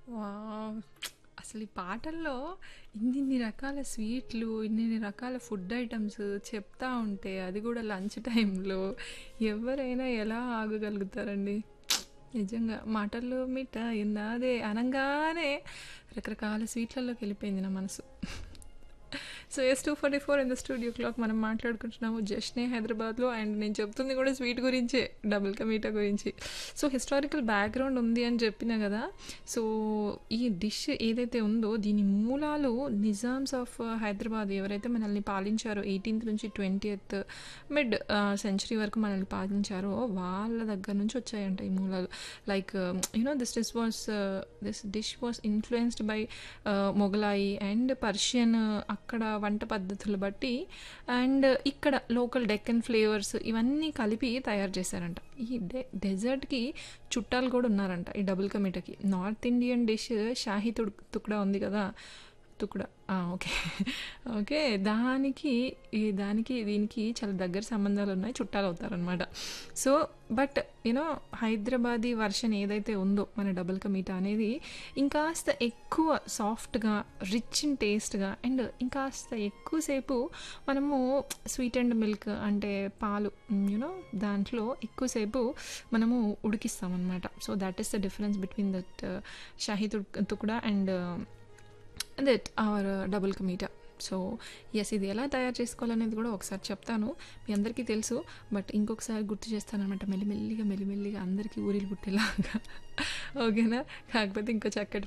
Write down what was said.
Wow! అసలు ఈ పాటల్లో ఇన్నిన్ని రకాల స్వీట్లు, ఇన్నిన్ని రకాల ఫుడ్ ఐటెమ్స్ చెప్తా ఉంటే, అది గూడా లంచ్ టైంలో ఎవరైనా ఎలా ఆగగలుగుతారండి? నిజంగా మాటల్లో మిఠాయి ఉన్నాదే అనంగానే రకరకాల స్వీట్లలోకెళ్ళిపోయింది నా మనసు. So, it's 244 in the studio clock మనం మాట్లాడుకుంటున్నాము జష్నే హైదరాబాద్‌లో అండ్ నేను చెప్తుంది కూడా స్వీట్ గురించే. డబుల్ కా మీఠా గురించి. సో, హిస్టారికల్ బ్యాక్‌గ్రౌండ్ ఉంది అని చెప్పినా గదా! సో, ఈ డిష్ ఏదైతే ఉందో దీని మూలాలు నిజామ్స్ ఆఫ్ హైదరాబాద్ ఎవరైతే మనల్ని పాలించారో 18థ్ నుంచి 20థ్ మిడ్ ఆహ్, సెంచరీ వరకు మనల్ని పాలించారో వాళ్ళ దగ్గర నుంచి వచ్చాయంట ఈ మూలాలు. Like you know this dish was this dish was influenced by ah, Mughlai and Persian అక్కడ వంట పద్ధతులు బట్టి అండ్ ఇక్కడ లోకల్ డెక్కన్ ఫ్లేవర్స్ ఇవన్నీ కలిపి తయారు చేశారంట. ఈ డె డెజర్ట్‌కి చుట్టాలు కూడా ఉన్నారంట ఈ డబుల్ కా మీఠాకి. నార్త్ ఇండియన్ డిష్ షాహీ తుడ్ తుక్డా ఉంది కదా! తుక్డా ఆ! ఓకే. ఓకే. దానికి ఈ దానికి దీనికి చాలా దగ్గర సంబంధాలున్నాయి. చుట్టాలవుతారనమాట. So, but you know Hyderabadi version ఏదైతే ఉందో మన డబుల్ కా మీఠా అనేది ఇంకాస్త ఎక్కువ సాఫ్ట్‌గా, రిచ్ ఇన్ టేస్ట్‌గా అండ్ ఇంకాస్త ఎక్కువ సేపు మనము స్వీట్ అండ్ మిల్క్ అంటే పాలు యూ నో దాంట్లో ఎక్కువ సేపు మనము ఉడికిస్తామనమాట. So, that is the difference between that shahi తుడ్ tukda and that our double ka meetha. So, yes ఇది ఎలా తయారు చేసుకోవాలనేది కూడా ఒకసారి చెప్తాను. మీ అందరికీ తెలుసు. బట్ ఇంకొకసారి గుర్తు చేస్తాననమాట మెల్లి మెల్లిగా, మెల్లి మెల్లిగా అందరికీ ఊరిలు పుట్టేలాగా. ఓకేనా? కాకపోతే ఇంకో చక్కటి